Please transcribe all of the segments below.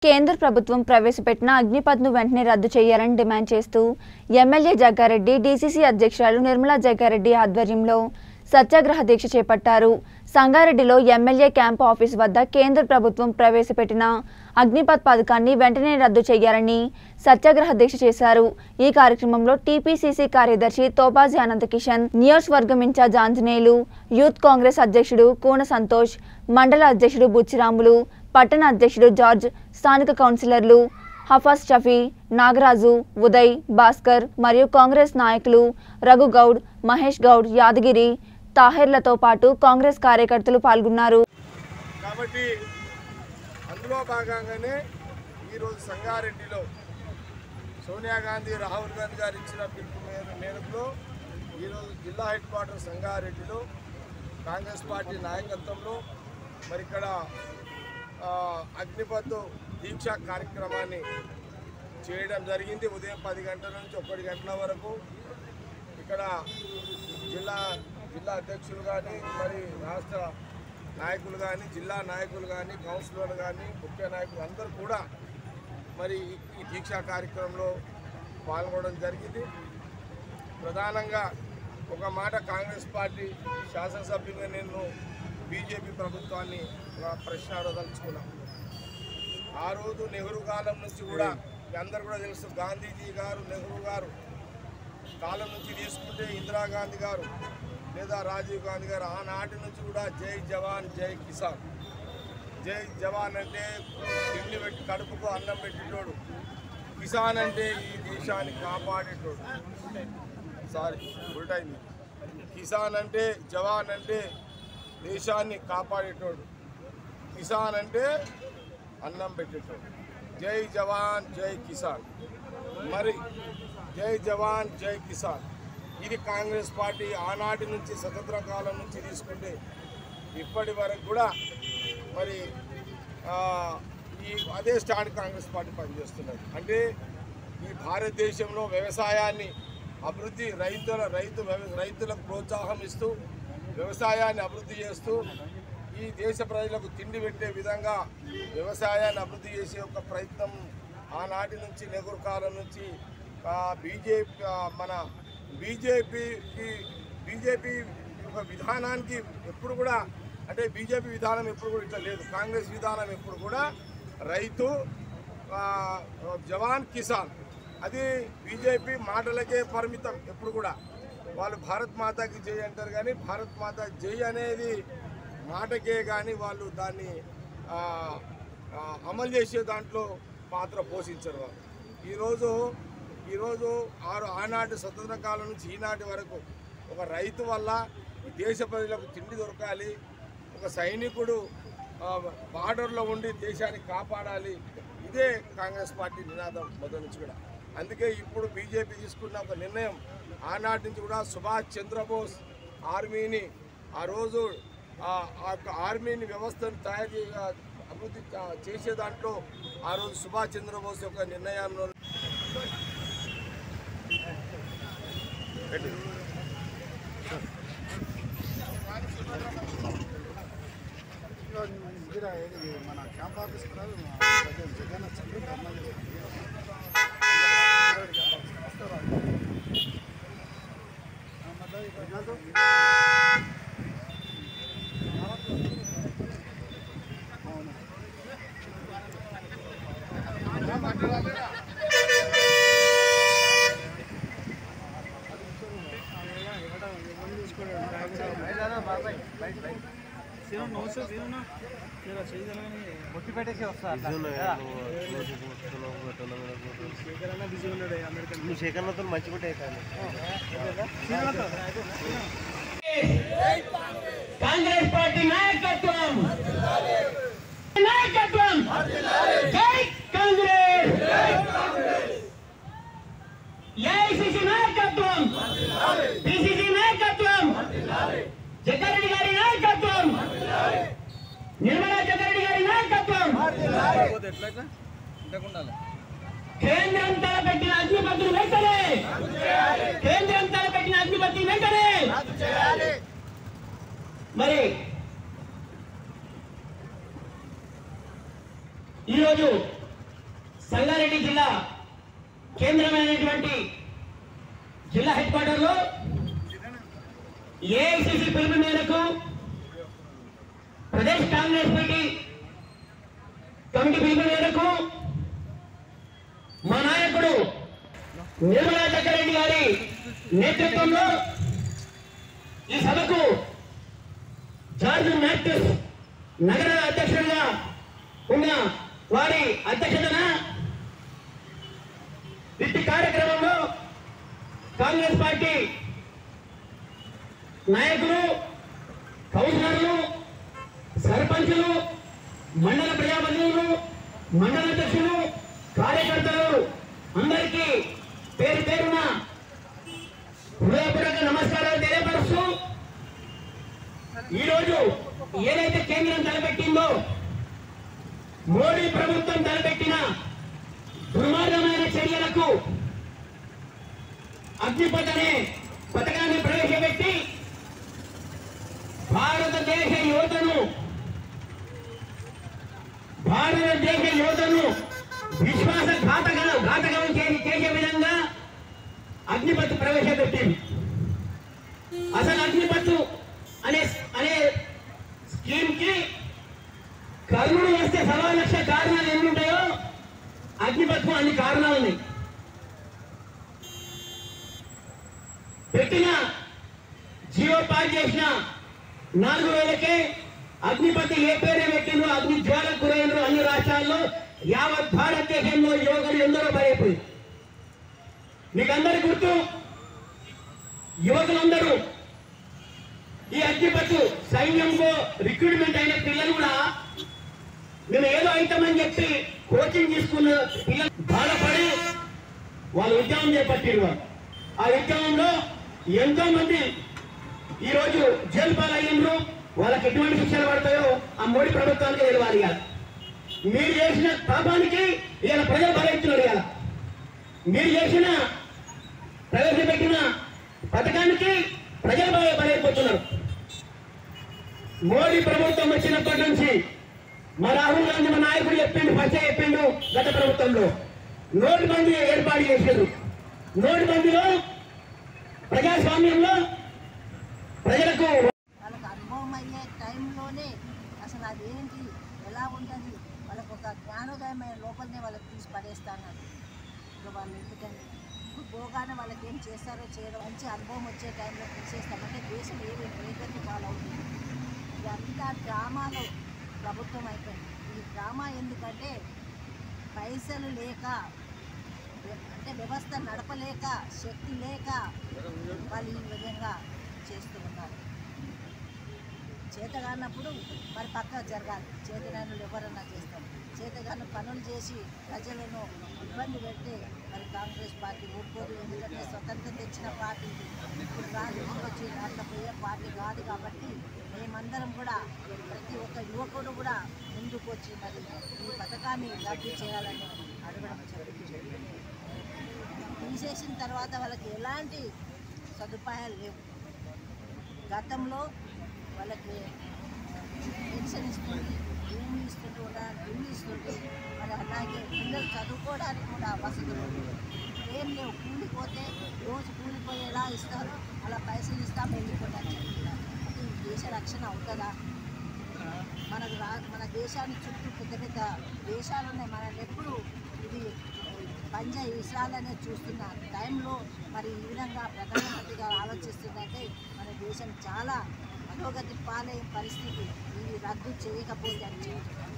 కేంద్ర ప్రభుత్వం ప్రవేశపెట్టిన అగ్నిపథ్ను వెంటనే రద్దు చేయాలని డిమాండ్ చేస్తూ ఎమ్మెల్యే జగ్గారెడ్డి డీసీసీ అధ్యక్షురాలు నిర్మలా జగ్గారెడ్డి ఆధ్వర్యంలో సత్యాగ్రహ దీక్ష చేపట్టారు సంగారెడ్డిలో ఎమ్మెల్యే క్యాంపు ఆఫీస్ వద్ద కేంద్ర ప్రభుత్వం ప్రవేశపెట్టిన అగ్నిపథ్ పథకాన్ని వెంటనే రద్దు చేయాలని సత్యాగ్రహ దీక్ష చేశారు ఈ కార్యక్రమంలో టీపీసీసీ కార్యదర్శి తోబాజీ అనంత కిషన్ నియోజకవర్గం ఇన్ఛార్జ్ ఆంజనేయులు యూత్ కాంగ్రెస్ అధ్యక్షుడు కూన సంతోష్ మండల అధ్యక్షుడు బుచ్చిరాములు పట్టణ అధ్యక్షుడు జార్జ్ స్థానిక కౌన్సిలర్లు హఫాజ్ షఫీ నాగరాజు ఉదయ్ భాస్కర్ మరియు కాంగ్రెస్ నాయకులు రఘు గౌడ్ మహేష్ గౌడ్ యాదగిరి తాహెర్లతో పాటు కాంగ్రెస్ కార్యకర్తలు పాల్గొన్నారు కాబట్టి అందులో భాగంగానే ఈరోజు సంగారెడ్డిలో సోనియా గాంధీ రాహుల్ గాంధీ గారు ఇచ్చిన పిలుపు మేర మేరకు ఈరోజు జిల్లా హెడ్ క్వార్టర్ సంగారెడ్డిలో కాంగ్రెస్ పార్టీ నాయకత్వంలో మరి ఇక్కడ ఆ, అగ్నిపథ్ దీక్ష కార్యక్రమాన్ని చేయడం జరిగింది ఉదయం పది గంటల నుంచి ఒకటి గంటల వరకు ఇక్కడ జిల్లా జిల్లా అధ్యక్షులు కానీ మరి రాష్ట్ర నాయకులు కానీ జిల్లా నాయకులు కానీ కౌన్సిలర్లు కానీ ముఖ్య నాయకులు అందరూ కూడా మరి ఈ దీక్షా కార్యక్రమంలో పాల్గొనడం జరిగింది ప్రధానంగా ఒక మాట కాంగ్రెస్ పార్టీ శాసనసభ్యులుగా నేను బీజేపీ ప్రభుత్వాన్ని ఒక ప్రశ్న అడగదలుచుకున్నాం ఆ రోజు నెహ్రూ కాలం నుంచి కూడా మీ అందరు కూడా తెలుసు గాంధీజీ గారు నెహ్రూ గారు కాలం నుంచి తీసుకుంటే ఇందిరాగాంధీ గారు లేదా రాజీవ్ గాంధీ గారు ఆనాటి నుంచి కూడా జై జవాన్ జై కిసాన్ జై జవాన్ అంటే తిండి పెట్టి కడుపుకు అన్నం పెట్టేటోడు కిసాన్ అంటే ఈ దేశాన్ని కాపాడేటోడు సారీ ఉల్టైంది కిసాన్ అంటే జవాన్ అంటే దేశాన్ని కాపాడేటోడు కిసాన్ అంటే అన్నం పెట్టేటోడు జై జవాన్ జై కిసాన్ మరి జై జవాన్ జై కిసాన్ ఇది కాంగ్రెస్ పార్టీ ఆనాటి నుంచి స్వతంత్ర కాలం నుంచి తీసుకుంటే ఇప్పటి వరకు కూడా మరి ఆ, ఈ అదే స్టాండ్ కాంగ్రెస్ పార్టీ పనిచేస్తున్నది అంటే ఈ భారతదేశంలో వ్యవసాయాన్ని అభివృద్ధి రైతుల రైతు వ్యవ- రైతులకు ప్రోత్సాహం ఇస్తూ వ్యవసాయాన్ని అభివృద్ధి చేస్తూ ఈ దేశ ప్రజలకు తిండి పెట్టే విధంగా వ్యవసాయాన్ని అభివృద్ధి చేసే ఒక ప్రయత్నం ఆనాటి నుంచి నెహ్రూ కాలం నుంచి బీజేపీ మన బీజేపీకి బీజేపీ ఒక విధానానికి ఎప్పుడు కూడా అంటే బీజేపీ విధానం ఎప్పుడు కూడా ఇట్లా లేదు కాంగ్రెస్ విధానం ఎప్పుడు కూడా రైతు ఆ, జవాన్ కిసాన్ అది బీజేపీ మాటలకే పరిమితం ఎప్పుడు కూడా వాళ్ళు భారత్ మాతాకి జై అంటారు కానీ భారత్ మాత జై అనేది మాటకే కానీ వాళ్ళు దాన్ని ఆ, ఆ, అమలు చేసే దాంట్లో పాత్ర పోషించరు వాళ్ళు ఈరోజు ఈరోజు ఆరు ఆనాటి స్వతంత్ర కాలం నుంచి ఈనాటి వరకు ఒక రైతు వల్ల ఈ దేశ ప్రజలకు తిండి దొరకాలి ఒక సైనికుడు ఆ, బార్డర్లో ఉండి దేశాన్ని కాపాడాలి ఇదే కాంగ్రెస్ పార్టీ నినాదం మొదటి నుంచి కూడా అందుకే ఇప్పుడు బీజేపీ తీసుకున్న ఒక నిర్ణయం ఆనాటి నుంచి కూడా సుభాష్ చంద్రబోస్ ఆర్మీని ఆ రోజు ఆ ఆ యొక్క ఆర్మీని వ్యవస్థను తయారు చే అభివృద్ధి ఆ, చేసే దాంట్లో ఆ రోజు సుభాష్ చంద్రబోస్ యొక్క నిర్ణయాన్ని మన క్యాంప్ ఆఫీస్ జగన్ వచ్చింది ధర్నా ముట్టి పెట్టేసి వస్తా నువ్వు శేఖర్లతో మంచిగుంటే కాంగ్రెస్ పార్టీ నాయకత్వం నాయకత్వం జై కాంగ్రెస్ ఏఐసిసి నాయకత్వం పిసిసి నాయకత్వం జగ్గారెడ్డి గారి నాయకత్వం నిర్మలా జగ్గారెడ్డి గారి నాయకత్వం కేంద్రం తలపెట్టిన అగ్నిపత్రులు వెంటనే కేంద్రం తలపెట్టిన అగ్నిపత్రి వెంటనే మరి ఈరోజు సంగారెడ్డి జిల్లా కేంద్రమైనటువంటి జిల్లా హెడ్ క్వార్టర్లో ఏఐసిసి పిలుపు మేరకు ప్రదేశ్ కాంగ్రెస్ పార్టీ కమిటీ పిలుపు మేరకు మా నాయకుడు నిర్మలా చక్రరెడ్డి గారి నేతృత్వంలో ఈ సభకు జార్జ్ మ్యాథ్యూస్ నగర అధ్యక్షుడిగా ఉన్న వారి అధ్యక్షతన ఇట్టి కార్యక్రమంలో కాంగ్రెస్ పార్టీ నాయకులు కౌన్సిలర్లు సర్పంచులు మండల ప్రజాప్రతినిధులు మండల అధ్యక్షులు కార్యకర్తలు అందరికీ పేరు పేరున హృదయపూర్వక నమస్కారాలు తెలియపరుస్తూ ఈరోజు ఏదైతే కేంద్రం తలపెట్టిందో మోడీ ప్రభుత్వం తలపెట్టిన దుర్మార్గమైన చర్యలకు అగ్నిపథ్ అనే పథకాన్ని ప్రవేశపెట్టి భారతదేశ యువతను భారతదేశ యువతను విశ్వాస ఘాతక ఘాతకం చేసి చేసే విధంగా అగ్నిపథ్ ప్రవేశపెట్టింది అసలు అగ్నిపథ్ అనే అనే స్కీమ్ కి కర్ణుడు వస్తే సవా లక్ష కారణాలు ఎన్ని ఉంటాయో అగ్నిపథ్ అన్ని కారణాలు ఉన్నాయి పెట్టిన జియో పాస్ చేసిన నాలుగు వేలకే అగ్నిపతి ఏ పేరే పెట్టిండ్రు అగ్ని జ్వాలకు గురైనరు అన్ని రాష్ట్రాల్లో యావత్ భారతదేశంలో యువకులు ఎందరో భయపోయి మీకు అందరి గుర్తు యువకులందరూ ఈ అగ్నిపత్తు సైన్యంలో రిక్రూట్మెంట్ అయిన పిల్లలు కూడా మేము ఏదో అవుతామని చెప్పి కోచింగ్ తీసుకున్న పిల్లలు బాధపడి వాళ్ళు ఉద్యమం చేపట్టారు వాళ్ళు ఆ ఉద్యమంలో ఎంతో మంది ఈ రోజు జైలు పాలయ్యిండ్రు వాళ్ళకి ఎటువంటి శిక్షలు పడతాయో ఆ మోడీ ప్రభుత్వానికి తెలియాలి ఇవాళ మీరు చేసిన పాపానికి ఇవాళ ప్రజలు భరిస్తున్నారు ఇవాళ మీరు చేసిన ప్రవేశపెట్టిన పథకానికి ప్రజలు భయ- బలైపోతున్నారు మోడీ ప్రభుత్వం వచ్చినప్పటి నుంచి మా రాహుల్ గాంధీ మా నాయకుడు చెప్పిండు ఫస్ట్ చెప్పిండు గత ప్రభుత్వంలో నోటు బందీ ఏర్పాటు చేశారు నోటు బందీలో ప్రజాస్వామ్యంలో ప్రజలకు వాళ్ళకి అనుభవం అయ్యే టైంలోనే అసలు అదేంటి ఎలా ఉంటుంది వాళ్ళకు ఒక జ్ఞానోదయమైన లోపలనే వాళ్ళకి తీసి పడేస్తాను ఇప్పుడు వాళ్ళు ఎందుకంటే ఇప్పుడు పోగానే వాళ్ళకి ఏం చేస్తారో చేయడం మంచి అనుభవం వచ్చే టైంలో తీసేస్తామంటే దేశం ఏమి వేగతి పాలవుతుంది ఇదంతా డ్రామాలో ప్రభుత్వం అయిపోయింది ఈ డ్రామా ఎందుకంటే పైసలు లేక అంటే వ్యవస్థ నడపలేక శక్తి లేక వాళ్ళు ఈ విధంగా చేస్తూ ఉన్నారు చేతగానప్పుడు మరి పక్క జరగాలి చేతగానులు ఎవరన్నా చేస్తారు చేతగాను పనులు చేసి ప్రజలను ఇబ్బంది పెడితే మరి కాంగ్రెస్ పార్టీ ఊరుకోదు ఎందుకంటే స్వతంత్రం తెచ్చిన పార్టీ ఇది. ఇప్పుడు రాజకీయం వచ్చి అట్లా పోయే పార్టీ కాదు కాబట్టి మేమందరం కూడా ప్రతి ఒక్క యువకుడు కూడా ముందుకు వచ్చి మరి ఈ పథకాన్ని రద్దు చేయాలని అడగడం జరుగుతుంది తీసేసిన తర్వాత వాళ్ళకి ఎలాంటి సదుపాయాలు లేవు గతంలో వాళ్ళకి పెన్షన్ ఇస్తుంది భూమి ఇస్తుంటే కూడా ఇల్లు ఇస్తుంటే మరి అలాగే పిల్లలు చదువుకోవడానికి కూడా వసతులు ఉండేవి. ఇప్పుడు ఏం లేవు కూలిపోతే రోజు కూలిపోయేలా ఇస్తారు అలా పైసలు ఇస్తాం వెళ్ళిపోతాను చెప్తున్నారు అంటే ఈ దేశ రక్షణ అవుతుందా మనకు రా మన దేశాన్ని చుట్టూ పెద్ద పెద్ద దేశాలు ఉన్నాయి మనల్ని ఎప్పుడు ఇది పంజా విషయాలనే చూస్తున్న టైంలో మరి ఈ విధంగా ప్రధానమంత్రి గారు ఆలోచిస్తుందంటే మన దేశం చాలా అధోగతి పాలయ్యే పరిస్థితి ఇది రద్దు చేయకపోతే అని చెప్తున్నాను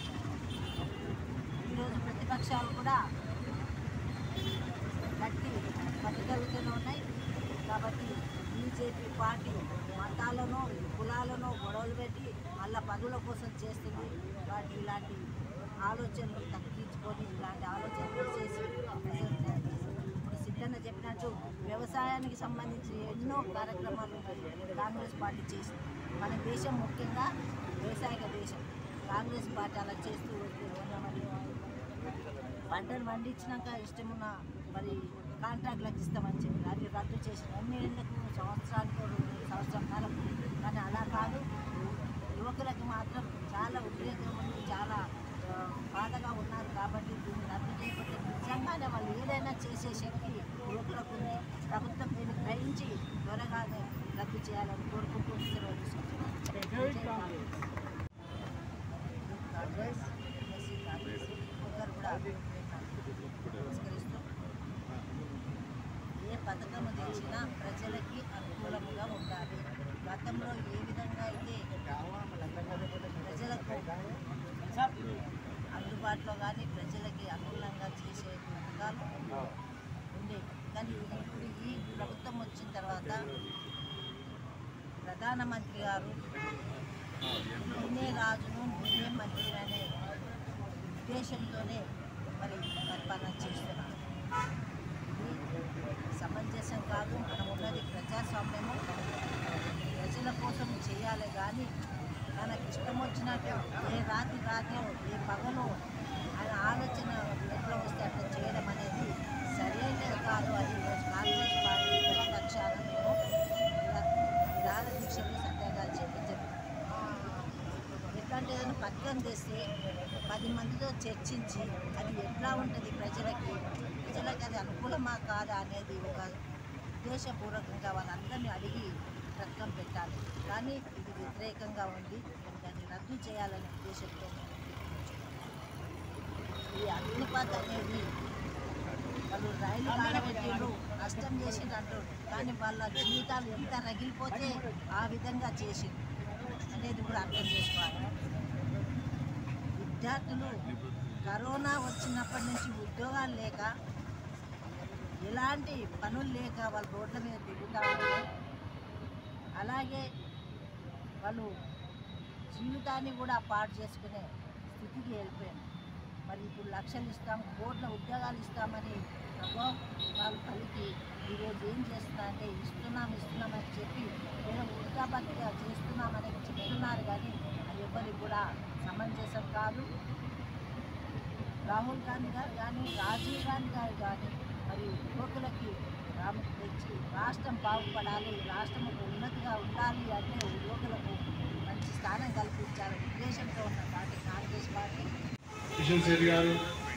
ఈరోజు ప్రతిపక్షాలు కూడా గట్టి పట్టుదలతోనే ఉన్నాయి కాబట్టి బీజేపీ పార్టీ మతాలను కులాలను గొడవలు పెట్టి మళ్ళా పదవుల కోసం చేస్తుంది వాటి ఇలాంటి ఆలోచనలు తగ్గించుకొని ఇలాంటి ఆలోచనలు చేసి ప్రజలు ఇప్పుడు సిద్ధన్న చెప్పినట్టు వ్యవసాయానికి సంబంధించి ఎన్నో కార్యక్రమాలు కాంగ్రెస్ పార్టీ చేసింది మన దేశం ముఖ్యంగా వ్యవసాయక దేశం కాంగ్రెస్ పార్టీ అలా చేస్తూ వస్తే మరి పంటలు పండించినాక ఇష్టమున్న మరి కాంట్రాక్ట్లకు ఇస్తామని చెప్పి అది రద్దు చేసిన ఎన్ని ఏళ్ళకు సంవత్సరానికి రెండు సంవత్సరం కాలం కానీ అలా కాదు యువకులకు మాత్రం చాలా ఉద్రేకం ఉంది చాలా ఆ, బాధగా ఉన్నారు కాబట్టి దీన్ని రద్దు ఏదైనా చేసే శక్తి యువకులకు ఉంది ప్రభుత్వం దీన్ని గ్రహించి త్వరగానే రద్దు చేయాలని కోరుకుంటూ సెలవు తీసుకుంటున్నాను జై కాంగ్రెస్. యూత్ కాంగ్రెస్ ఎస్సీ కాంగ్రెస్ ఒకరు కూడా నమస్కరిస్తూ ఏ పథకం తెచ్చినా ప్రజలకి అనుకూలముగా ఉండాలి గతంలో ఏ విధంగా అయితే ప్రజలకు అందుబాటులో కానీ ప్రజలకి అనుకూలంగా చేసే పథకాలు ఉండేవి కానీ ఇప్పుడు ఈ ప్రభుత్వం వచ్చిన తర్వాత ప్రధానమంత్రి గారు నేనే రాజును నేనే మంత్రి అనే ఉద్దేశంతోనే మరి పరిపాలన చేస్తున్నారు ఇది సమంజసం కాదు మనం ఉన్నది ప్రజాస్వామ్యము ప్రజల కోసం చేయాలి కానీ మనకి ఇష్టం వచ్చినట్టు ఏ రాత్రి రాత్రి ఏ పగలు ఆయన ఆలోచన ఎట్లా వస్తే అట్లా చేయడం అనేది సరైనది కాదు అని ఈరోజు కాంగ్రెస్ పార్టీ ప్రతిపక్షాలు మేము ఇలా- విధాన దీక్షలు సత్యాగాలు చేయడం జరిగింది ఎట్లాంటి ఏదైనా పథకం తెస్తే పది మందితో చర్చించి అది ఎట్లా ఉంటుంది ప్రజలకి ప్రజలకు అది అనుకూలమా కాదా అనేది ఒక ఉద్దేశపూర్వకంగా వాళ్ళందరినీ అడిగి పథకం పెట్టాలి కానీ ఇది వ్యతిరేకంగా ఉంది దాన్ని రద్దు చేయాలనే ఉద్దేశంతో మేము ఈ అగ్నిపాత్ అనేది వాళ్ళు రైలు కాలబెట్టిండ్రు నష్టం చేసిండ్రు అంటారు కానీ వాళ్ళ జీవితాలు ఎంత రగిలిపోతే ఆ విధంగా చేసిండ్రు అనేది కూడా అర్థం చేసుకోవాలి విద్యార్థులు కరోనా వచ్చినప్పటి నుంచి ఉద్యోగాలు లేక ఎలాంటి పనులు లేక వాళ్ళు రోడ్ల మీద తిరుగుతూ ఉన్నారు అలాగే వాళ్ళు జీవితాన్ని కూడా పాడు చేసుకునే స్థితికి వెళ్ళిపోయారు మరి ఇప్పుడు లక్షలు ఇస్తాం కోట్ల ఉద్యోగాలు ఇస్తామని ప్రభావ వాళ్ళు పలికి ఈరోజు ఏం చేస్తున్నా అంటే ఇస్తున్నాం ఇస్తున్నామని చెప్పి నేను ఉద్దాబద్దిగా చేస్తున్నామని చెప్తున్నారు కానీ అది ఎవరికి కూడా సమంజసం కాదు రాహుల్ గాంధీ గారు కానీ రాజీవ్ గాంధీ గారు కానీ మరి యువకులకి రామ తెచ్చి రాష్ట్రం బాగుపడాలి రాష్ట్రం ఒక ఉన్నతిగా ఉండాలి అంటే యువకులకు మంచి స్థానం కల్పించాలనే ఉద్దేశంతో ఉన్న పార్టీ కాంగ్రెస్ పార్టీ కిషన్ శెట్టి గారు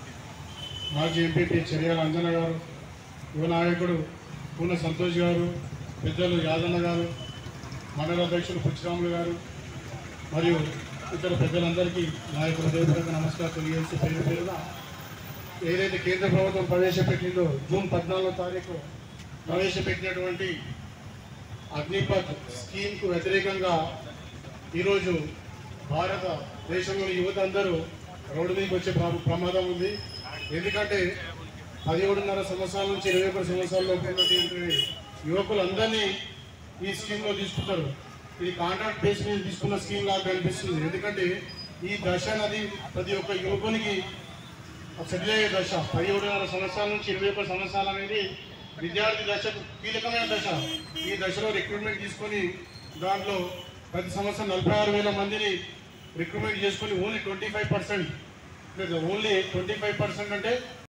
మాజీ ఎంపీపీ చెరియాల అంజన గారు యువ నాయకుడు పూర్ణ సంతోష్ గారు పెద్దలు యాదన్న గారు మండల అధ్యక్షులు పుచ్చిరాములు గారు మరియు ఇతర పెద్దలందరికీ నాయకుల హృదయపూర్వక నమస్కారం తెలియజేస్తూ పేరు పేరున ఏదైతే కేంద్ర ప్రభుత్వం ప్రవేశపెట్టిందో జూన్ పద్నాలుగో తారీఖు ప్రవేశపెట్టినటువంటి అగ్నిపథ్ స్కీమ్కు వ్యతిరేకంగా ఈరోజు భారత దేశంలోని యువత అందరూ రోడ్డు మీదకి వచ్చే ప్ర- ప్రమాదం ఉంది ఎందుకంటే పదిహేడున్నర సంవత్సరాల నుంచి ఇరవై ఒకటి సంవత్సరాల లోపు ఉన్నటువంటి యువకులందరినీ ఈ స్కీమ్లో తీసుకుంటారు ఇది కాంట్రాక్ట్ బేస్ మీద తీసుకున్న స్కీమ్ లాగా కనిపిస్తుంది ఎందుకంటే ఈ దశ అనేది ప్రతి ఒక్క యువకునికి సెటిల్ అయ్యే దశ పదిహేడున్నర సంవత్సరాల నుంచి ఇరవై ఒక్క సంవత్సరాలు అనేది విద్యార్థి దశకు కీలకమైన దశ ఈ దశలో రిక్రూట్మెంట్ తీసుకొని దాంట్లో ప్రతి సంవత్సరం నలభై ఆరు వేల మందిని రిక్రూట్మెంట్ చేసుకొని only twenty five percent only twenty five percent అంటే